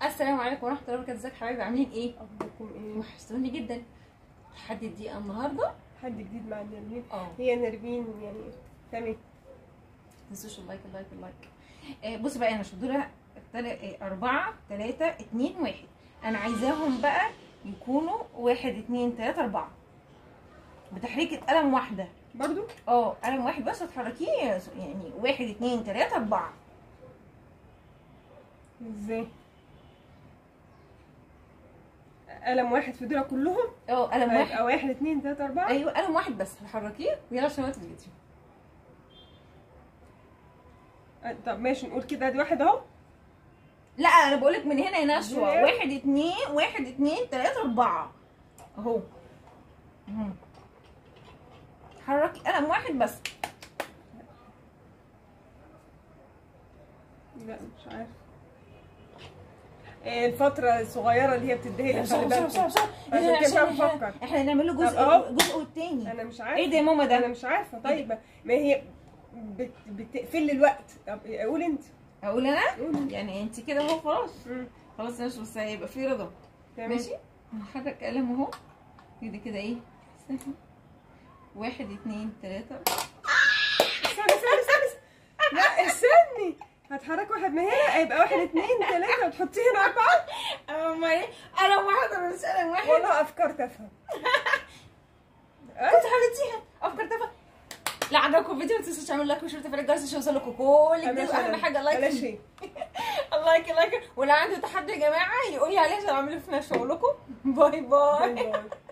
السلام عليكم ورحمه الله وبركاته ازيك حبايبي عاملين ايه اخباركم ايه وحشتوني جدا لحد الدقيقه النهارده حد جديد مع نرمين اه هي نرمين يعني تمام تنسوش اللايك اللايك اللايك آه بصوا بقى انا دول أربعة تلاتة اتنين واحد أنا عايزاهم بقى يكونوا واحد اتنين تلاتة أربعة بتحريكة قلم واحدة برضو اه قلم واحد بس هتحركيه يعني واحد اتنين تلاتة أربعة ازاي قلم واحد في دول كلهم اه قلم واحد هيبقى واحد اتنين تلاته اربعه أيوه قلم واحد بس هتحركيه ويلا عشان وقت الفيديو آه، طب ماشي نقول كده ادي واحد اهو لا انا بقولك من هنا يا نشوى Yeah. واحد اتنين واحد اتنين تلاته اربعه اهو اهو. حركي قلم واحد بس لا مش عارف آه، الفترة الصغيرة اللي هي بتديها لي بسرعه خلي بسرعه بالكم. بسرعه بسرعه عشان كده عشان مش احنا- بفكر. احنا هنعمل له طب جزء أهو. جزء والتاني انا مش عارفة ايه ده يا ماما انا ده مش عارفة طيب ما هي بت... بتقفل لي الوقت طب قول انت اقول انا قول انت يعني انت كده اهو خلاص مم، خلاص ماشي بس هيبقى في رضا تمام ماشي هحرك قلم اهو كده كده ايه واحد اتنين تلاته استني استني استني لا استني هتحرك واحد من هنا هيبقى واحد اتنين تلاتة وتحطيه هنا أربعة اما ايه قلم واحد ولا مش قلم واحد والله أفكار تافهة كنت حلتيها افكار تافهه لا عجبكم الفيديو ما تنسوش تعملوا لايك وشير وتفعيل الجرس عشان يوصلكم كل جديد واهم حاجه بلاش لايك ايه اللايك اللايك ولو عنده تحدي يا جماعه يقول لي عليه عشان اعمله في نفس شغلكم باي باي باي باي